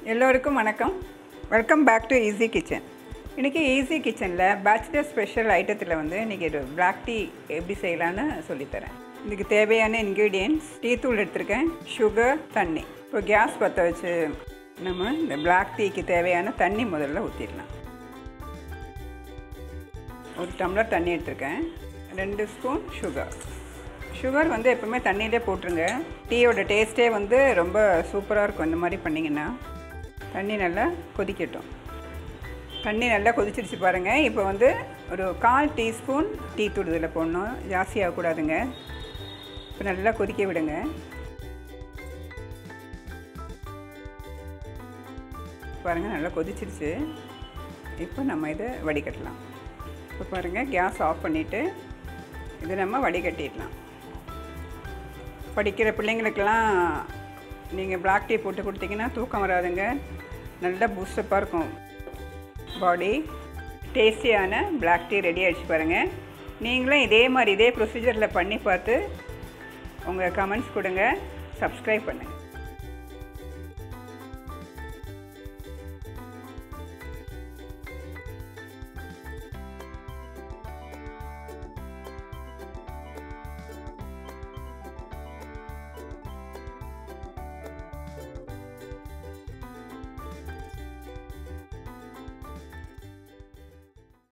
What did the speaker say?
எல்லோருக்கும் வணக்கம் welcome back to easy kitchen இன்றைக்கி ஈஸி கிச்சனில் பேச்சுலர் ஸ்பெஷல் ஐட்டத்தில் வந்து இன்றைக்கி ஒரு பிளாக் டீ எப்படி செய்யலான்னு சொல்லித்தரேன் இதுக்கு தேவையான இன்க்ரீடியன்ட்ஸ் டீ தூள் எடுத்திருக்கேன் சுகர் தண்ணி இப்போ கேஸ் பற்ற வச்சு நம்ம இந்த பிளாக் டீக்கு தேவையான தண்ணி முதல்ல ஊற்றிடலாம் ஒரு டம்ளர் தண்ணி எடுத்திருக்கேன் ரெண்டு ஸ்பூன் சுகர் சுகர் வந்து எப்பவுமே தண்ணியிலே போட்டுருங்க டீயோட டேஸ்ட்டே வந்து ரொம்ப சூப்பராக இருக்கும் இந்த மாதிரி பண்ணிங்கன்னா தண்ணி நல்லா கொதிக்கட்டும் தண்ணி நல்லா கொதிச்சிருச்சு பாருங்கள் இப்போ வந்து ஒரு கால் டீஸ்பூன் டீ தூள் இதில் போடணும் ஜாஸ்தி ஆகக்கூடாதுங்க இப்போ நல்லா கொதிக்க விடுங்க பாருங்கள் நல்லா கொதிச்சிருச்சு இப்போ நம்ம இதை வடிகட்டலாம் இப்போ பாருங்கள் கேஸ் ஆஃப் பண்ணிவிட்டு இதை நம்ம வடிகட்டிடலாம் படிக்கிற பிள்ளைங்களுக்கெல்லாம் நீங்கள் பிளாக் டீ போட்டு கொடுத்தீங்கன்னா தூக்கம் வராதுங்க நல்லா பூஸ்டப்பாக இருக்கும் பாடி டேஸ்டியான பிளாக் டீ ரெடி ஆகிடுச்சு பாருங்கள் நீங்களும் இதே மாதிரி இதே ப்ரொசீஜரில் பண்ணி பார்த்து உங்கள் கமெண்ட்ஸ் கொடுங்க சப்ஸ்கிரைப் பண்ணுங்கள்